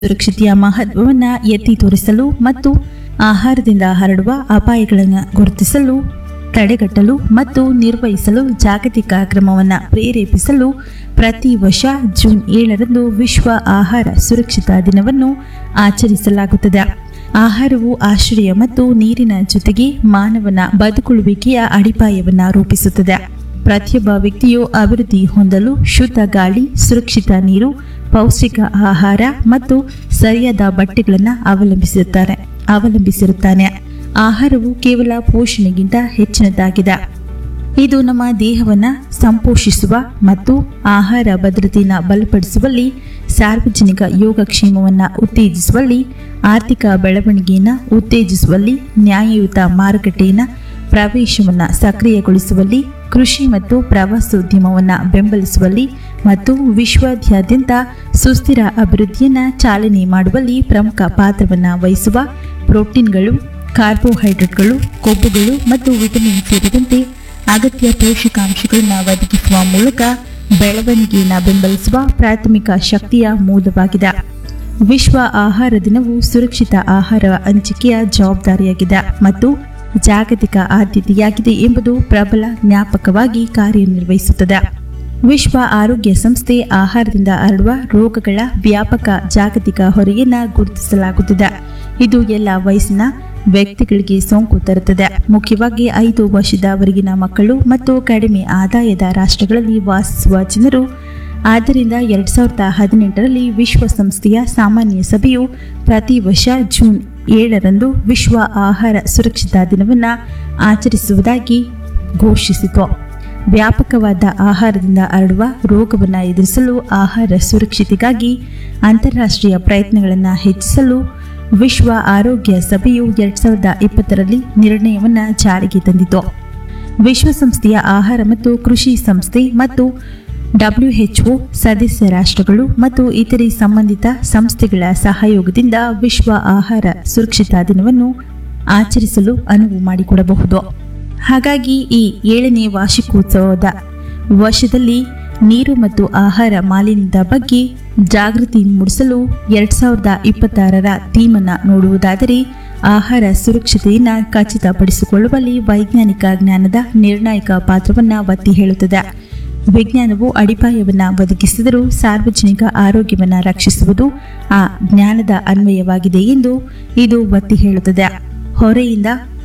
ಸುರಕ್ಷತೆಯ ಮಹತ್ವವನ್ನು ಎತ್ತಿ ತೋರಿಸಲು ಮತ್ತು ಆಹಾರದಿಂದ ಹರಡುವ ಅಪಾಯಗಳನ್ನು ಗುರುತಿಸಲು ತಡೆಗಟ್ಟಲು ಮತ್ತು ನಿರ್ವಹಿಸಲು ಜಾಗತಿಕ ಕ್ರಮವನ್ನು ಪ್ರೇರೇಪಿಸಲು ಪ್ರತಿ ವರ್ಷ ಜೂನ್ ಏಳರಂದು ವಿಶ್ವ ಆಹಾರ ಸುರಕ್ಷತಾ ದಿನವನ್ನು ಆಚರಿಸಲಾಗುತ್ತದೆ ಆಹಾರವು ಆಶ್ರಯ ಮತ್ತು ನೀರಿನ ಜೊತೆಗೆ ಮಾನವನ ಬದುಕುಳುವಿಕೆಯ ಅಡಿಪಾಯವನ್ನು ರೂಪಿಸುತ್ತದೆ ಪ್ರತಿಯೊಬ್ಬ ವ್ಯಕ್ತಿಯು ಅಭಿವೃದ್ಧಿ ಹೊಂದಲು ಶುದ್ಧ ಗಾಳಿ ಸುರಕ್ಷಿತ ನೀರು ಪೌಷ್ಟಿಕ ಆಹಾರ ಮತ್ತು ಸರಿಯಾದ ಬಟ್ಟೆಗಳನ್ನು ಅವಲಂಬಿಸಿರುತ್ತಾರೆ ಅವಲಂಬಿಸಿರುತ್ತಾನೆ ಆಹಾರವು ಕೇವಲ ಪೋಷಣೆಗಿಂತ ಹೆಚ್ಚಿನದಾಗಿದೆ ಇದು ನಮ್ಮ ದೇಹವನ್ನು ಸಂಪೋಷಿಸುವ ಮತ್ತು ಆಹಾರ ಭದ್ರತೆಯನ್ನು ಬಲಪಡಿಸುವಲ್ಲಿ ಸಾರ್ವಜನಿಕ ಯೋಗಕ್ಷೇಮವನ್ನು ಉತ್ತೇಜಿಸುವಲ್ಲಿ ಆರ್ಥಿಕ ಬೆಳವಣಿಗೆಯನ್ನು ಉತ್ತೇಜಿಸುವಲ್ಲಿ ನ್ಯಾಯಯುತ ಮಾರುಕಟ್ಟೆಯನ್ನು ಪ್ರವೇಶವನ್ನು ಸಕ್ರಿಯಗೊಳಿಸುವಲ್ಲಿ ಕೃಷಿ ಮತ್ತು ಪ್ರವಾಸೋದ್ಯಮವನ್ನು ಬೆಂಬಲಿಸುವಲ್ಲಿ ಮತ್ತು ವಿಶ್ವಾದ್ಯಂತ ಸುಸ್ಥಿರ ಅಭಿವೃದ್ಧಿಯನ್ನು ಚಾಲನೆ ಮಾಡುವಲ್ಲಿ ಪ್ರಮುಖ ಪಾತ್ರವನ್ನು ವಹಿಸುವ ಪ್ರೋಟೀನ್ಗಳು ಕಾರ್ಬೋಹೈಡ್ರೇಟ್ಗಳು ಕೊಬ್ಬುಗಳು ಮತ್ತು ವಿಟಮಿನ್ ಸೇರಿದಂತೆ ಅಗತ್ಯ ಪೋಷಕಾಂಶಗಳನ್ನು ಒದಗಿಸುವ ಮೂಲಕ ಬೆಳವಣಿಗೆಯನ್ನು ಬೆಂಬಲಿಸುವ ಪ್ರಾಥಮಿಕ ಶಕ್ತಿಯ ಮೂಲವಾಗಿದೆ ವಿಶ್ವ ಆಹಾರ ದಿನವು ಸುರಕ್ಷಿತ ಆಹಾರ ಹಂಚಿಕೆಯ ಜವಾಬ್ದಾರಿಯಾಗಿದೆ ಮತ್ತು ಜಾಗತಿಕ ಆದ್ಯತೆಯಾಗಿದೆ ಎಂಬುದು ಪ್ರಬಲ ಜ್ಞಾಪಕವಾಗಿ ಕಾರ್ಯನಿರ್ವಹಿಸುತ್ತದೆ ವಿಶ್ವ ಆರೋಗ್ಯ ಸಂಸ್ಥೆ ಆಹಾರದಿಂದ ಹರಡುವ ರೋಗಗಳ ವ್ಯಾಪಕ ಜಾಗತಿಕ ಹೊರೆಯನ್ನು ಗುರುತಿಸಲಾಗುತ್ತಿದೆ ಇದು ಎಲ್ಲ ವಯಸ್ಸಿನ ವ್ಯಕ್ತಿಗಳಿಗೆ ಸೋಂಕು ತರುತ್ತದೆ ಮುಖ್ಯವಾಗಿ ಐದು ವರ್ಷದವರೆಗಿನ ಮಕ್ಕಳು ಮತ್ತು ಕಡಿಮೆ ಆದಾಯದ ರಾಷ್ಟ್ರಗಳಲ್ಲಿ ವಾಸಿಸುವ ಜನರು ಆದ್ದರಿಂದ ಎರಡ್ ಸಾವಿರದ ಹದಿನೆಂಟರಲ್ಲಿ ವಿಶ್ವಸಂಸ್ಥೆಯ ಸಾಮಾನ್ಯ ಸಭೆಯು ಪ್ರತಿ ವರ್ಷ ಜೂನ್ ಏಳರಂದು ವಿಶ್ವ ಆಹಾರ ಸುರಕ್ಷತಾ ದಿನವನ್ನು ಆಚರಿಸುವುದಾಗಿ ಘೋಷಿಸಿತು ವ್ಯಾಪಕವಾದ ಆಹಾರದಿಂದ ಹರಡುವ ರೋಗವನ್ನು ಎದುರಿಸಲು ಆಹಾರ ಸುರಕ್ಷತೆಗಾಗಿ ಅಂತಾರಾಷ್ಟ್ರೀಯ ಪ್ರಯತ್ನಗಳನ್ನು ಹೆಚ್ಚಿಸಲು ವಿಶ್ವ ಆರೋಗ್ಯ ಸಭೆಯು ಎರಡ್ ಸಾವಿರದ ಇಪ್ಪತ್ತರಲ್ಲಿ ನಿರ್ಣಯವನ್ನು ಜಾರಿಗೆ ತಂದಿತು ವಿಶ್ವಸಂಸ್ಥೆಯ ಆಹಾರ ಮತ್ತು ಕೃಷಿ ಸಂಸ್ಥೆ ಮತ್ತು ಡಬ್ಲ್ಯುಎಚ್ಒ ಸದಸ್ಯ ರಾಷ್ಟ್ರಗಳು ಮತ್ತು ಇತರೆ ಸಂಬಂಧಿತ ಸಂಸ್ಥೆಗಳ ಸಹಯೋಗದಿಂದ ವಿಶ್ವ ಆಹಾರ ಸುರಕ್ಷತಾ ದಿನವನ್ನು ಆಚರಿಸಲು ಅನುವು ಮಾಡಿಕೊಡಬಹುದು ಹಾಗಾಗಿ ಈ ಏಳನೇ ವಾರ್ಷಿಕೋತ್ಸವದ ವರ್ಷದಲ್ಲಿ ನೀರು ಮತ್ತು ಆಹಾರ ಮಾಲಿನ್ಯದ ಬಗ್ಗೆ ಜಾಗೃತಿ ಮೂಡಿಸಲು ಎರಡ್ ಸಾವಿರದ ಇಪ್ಪತ್ತಾರರ ಥೀಮನ್ನು ನೋಡುವುದಾದರೆ ಆಹಾರ ಸುರಕ್ಷತೆಯನ್ನು ಖಚಿತಪಡಿಸಿಕೊಳ್ಳುವಲ್ಲಿ ವೈಜ್ಞಾನಿಕ ಜ್ಞಾನದ ನಿರ್ಣಾಯಕ ಪಾತ್ರವನ್ನು ಒತ್ತಿ ಹೇಳುತ್ತದೆ ವಿಜ್ಞಾನವು ಅಡಿಪಾಯವನ್ನು ಒದಗಿಸಿದರೂ ಸಾರ್ವಜನಿಕ ಆರೋಗ್ಯವನ್ನು ರಕ್ಷಿಸುವುದು ಆ ಜ್ಞಾನದ ಅನ್ವಯವಾಗಿದೆ ಎಂದು ಇದು ಒತ್ತಿ ಹೇಳುತ್ತದೆ ಹೊರೆಯಿಂದ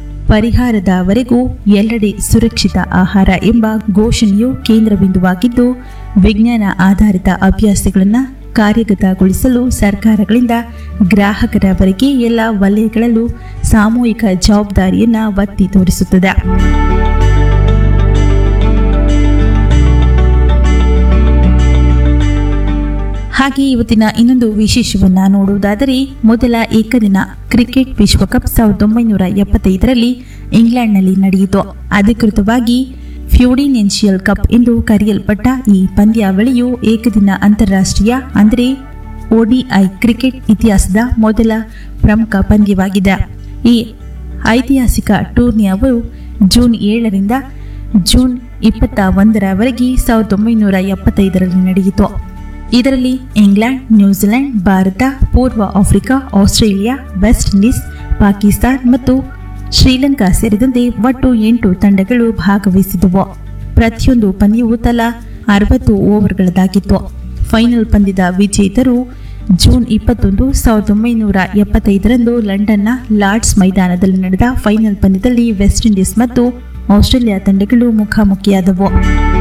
ಪರಿಹಾರದವರೆಗೂ ಎಲ್ಲೆಡೆ ಸುರಕ್ಷಿತ ಆಹಾರ ಎಂಬ ಘೋಷಣೆಯು ಕೇಂದ್ರ ಬಿಂದುವಾಗಿದ್ದು ವಿಜ್ಞಾನ ಆಧಾರಿತ ಅಭ್ಯಾಸಗಳನ್ನು ಕಾರ್ಯಗತಗೊಳಿಸಲು ಸರ್ಕಾರಗಳಿಂದ ಗ್ರಾಹಕರವರೆಗೆ ಎಲ್ಲ ವಲಯಗಳಲ್ಲೂ ಸಾಮೂಹಿಕ ಜವಾಬ್ದಾರಿಯನ್ನು ಒತ್ತಿ ತೋರಿಸುತ್ತದೆ ಹಾಗೆ ಇವತ್ತಿನ ಇನ್ನೊಂದು ವಿಶೇಷವನ್ನ ನೋಡುವುದಾದರೆ ಮೊದಲ ಏಕದಿನ ಕ್ರಿಕೆಟ್ ವಿಶ್ವಕಪ್ ಸಾವಿರದ ಒಂಬೈನೂರ ಎಪ್ಪತ್ತೈದರಲ್ಲಿ ಇಂಗ್ಲೆಂಡ್ನಲ್ಲಿ ನಡೆಯಿತು ಅಧಿಕೃತವಾಗಿ ಫ್ಯೂಡಿನೆನ್ಷಿಯಲ್ ಕಪ್ ಎಂದು ಕರೆಯಲ್ಪಟ್ಟ ಈ ಪಂದ್ಯಾವಳಿಯು ಏಕದಿನ ಅಂತಾರಾಷ್ಟ್ರೀಯ ಅಂದರೆ ಒಡಿಐ ಕ್ರಿಕೆಟ್ ಇತಿಹಾಸದ ಮೊದಲ ಪ್ರಮುಖ ಪಂದ್ಯವಾಗಿದೆ ಈ ಐತಿಹಾಸಿಕ ಟೂರ್ನಿಯು ಜೂನ್ ಏಳರಿಂದ ಜೂನ್ ಇಪ್ಪತ್ತ ಒಂದರವರೆಗೆ ಸಾವಿರದ ಒಂಬೈನೂರ ಎಪ್ಪತ್ತೈದರಲ್ಲಿ ನಡೆಯಿತು ಇದರಲ್ಲಿ ಇಂಗ್ಲೆಂಡ್ ನ್ಯೂಜಿಲೆಂಡ್ ಭಾರತ ಪೂರ್ವ Africa Australia West Indies Pakistan ಮತ್ತು ಶ್ರೀಲಂಕಾ ಸೇರಿದಂತೆ ಒಟ್ಟು ಎಂಟು ತಂಡಗಳು ಭಾಗವಹಿಸಿದವು ಪ್ರತಿಯೊಂದು ಪಂದ್ಯವು ತಲಾ ಅರವತ್ತು ಓವರ್ಗಳದಾಗಿತ್ತು ಫೈನಲ್ ಪಂದ್ಯದ ವಿಜೇತರು ಜೂನ್ ಇಪ್ಪತ್ತೊಂದು ಸಾವಿರದ ಒಂಬೈನೂರ ಎಪ್ಪತ್ತೈದರಂದು ಲಂಡನ್ನ ಲಾರ್ಡ್ಸ್ ಮೈದಾನದಲ್ಲಿ ನಡೆದ ಫೈನಲ್ ಪಂದ್ಯದಲ್ಲಿ ವೆಸ್ಟ್ ಇಂಡೀಸ್ ಮತ್ತು ಆಸ್ಟ್ರೇಲಿಯಾ ತಂಡಗಳು ಮುಖಾಮುಖಿಯಾದವು